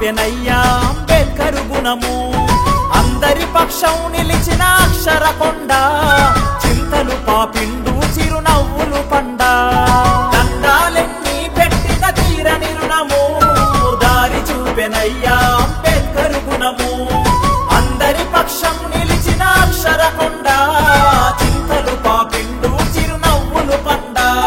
చూపెనయ్యా అంబేద్కర్ గుణము అందరి పక్షం నిలిచిన అక్షర కొండ చింతలు పాపిండు చిరునవ్వులు పండ దండాలెన్ని పెట్టిన తీరని రుణము దారి చూపెనయ్యా అంబేద్కర్ గుణము అందరి పక్షం నిలిచిన అక్షర కొండ చింతలు పాపిండు చిరునవ్వులు పండ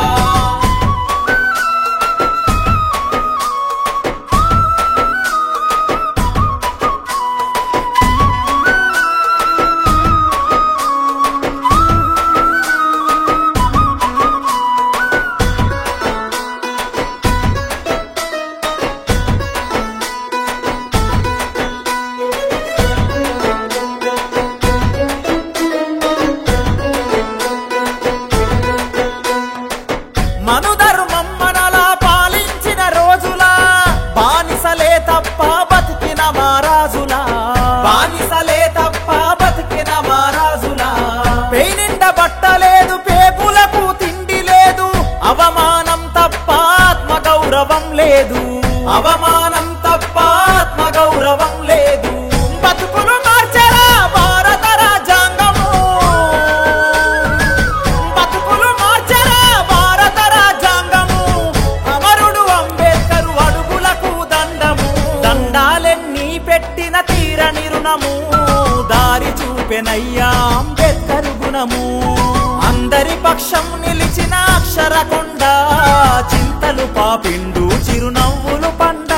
మనుధర్మం మనలా పాలించిన రోజులా బానిసలే తప్ప బతికిన మారాజులా బానిసలే తప్ప బతికిన మారాజులా పేనిండ బట్టలేదు పేపులకు తిండి లేదు అవమానం తప్ప ఆత్మ గౌరవం లేదు అవమానం తప్ప ఆత్మ గౌరవం లేదు బతుకులు మార్చరా భారత రాజ్యాంగము బతుకులు మార్చరా భారత రాజ్యాంగము అమరుడు అంబేద్కరు అడుగులకు దండము దండాలెన్ని పెట్టిన తీరని రుణము దారి చూపెనయ్యా అంబేద్కర్ గుణము అందరి పక్షం నిలిచిన అక్షర కొండ చింతలు పాపిండు చిరునవ్వులు పండా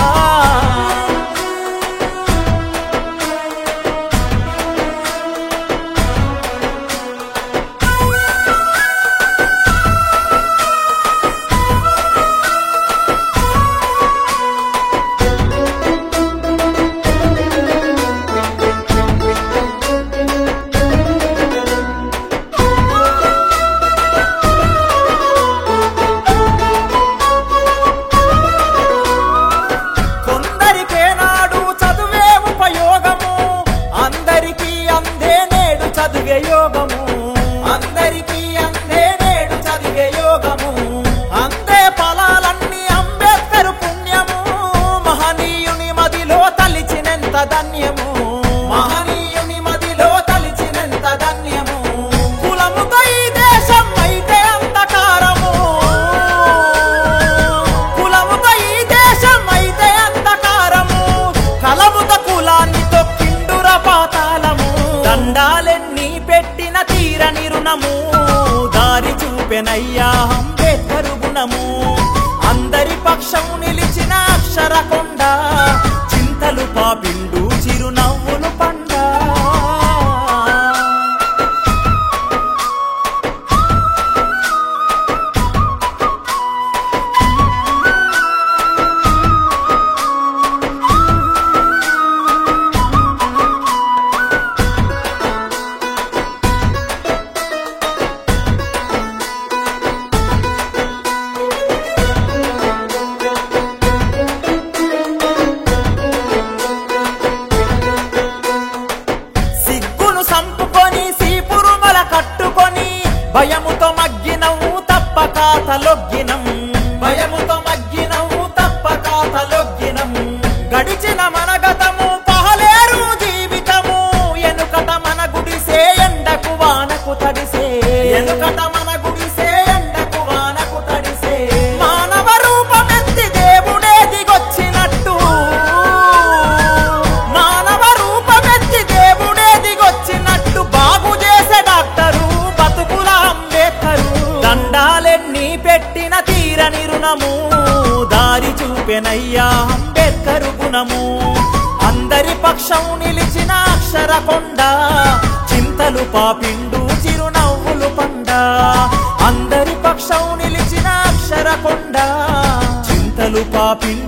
కొందరికేనాడు చదువే ఉపయోగము అందరికీ అందే నేడు చదివే యోగము అందరికీ అందే నేడు చదివే యోగము అందే ఫలాలన్నీ అంబేద్కర్ పుణ్యము మహనీయుని మదిలో తలిచినంత ధన్యము మహనీయుని మదిలో తలిచినంత ధన్యము కులముతో ఈ దేశం అయితే అంధకారము కులముతో ఈ దేశం అయితే అంధకారము కలముత కులాన్ని తొక్కిండుర పాతాళము దండాలెన్ని పెట్టిన తీరని రుణము దారి చూపెనయ్యా అంబేద్కరు గుణము అందరి పక్షం నిలిచిన అక్షర కొండ చింతలు పాపిండు చిరునవ్వులు పండా సిగ్గును సంపుకొని సీపురుమల కట్టుకొని భయముతో మగ్గినవు తప్ప కాతలొగ్గినం భయముతో మగ్గినవు తప్ప కాతలొగ్గినం గడిచిన మన గతము పహలేరు జీవితము ఎనుకట మన గుడిసే ఎండకు వానకు తడిసే ఎనుకట మన గుడిసే ఎండకు వానకు తడిసే మానవ రూపమెత్తి దేవుడే దిగొచ్చినట్టు మానవ రూపమెత్తి దేవుడే దిగొచ్చినట్టు బాగు చేసే డాక్టరు బతుకుల అంబేద్కరు దండాలెన్ని పెట్టిన తీరని రుణము దారి చూపెనయ్యా అంబేద్కరు గుణము అందరి పక్షం నిలిచిన అక్షర కొండ చింతలు పాపిండు చిరునవ్వులు పండ అందరి పక్షం నిలిచిన అక్షర కొండ చింతలు పాపిండు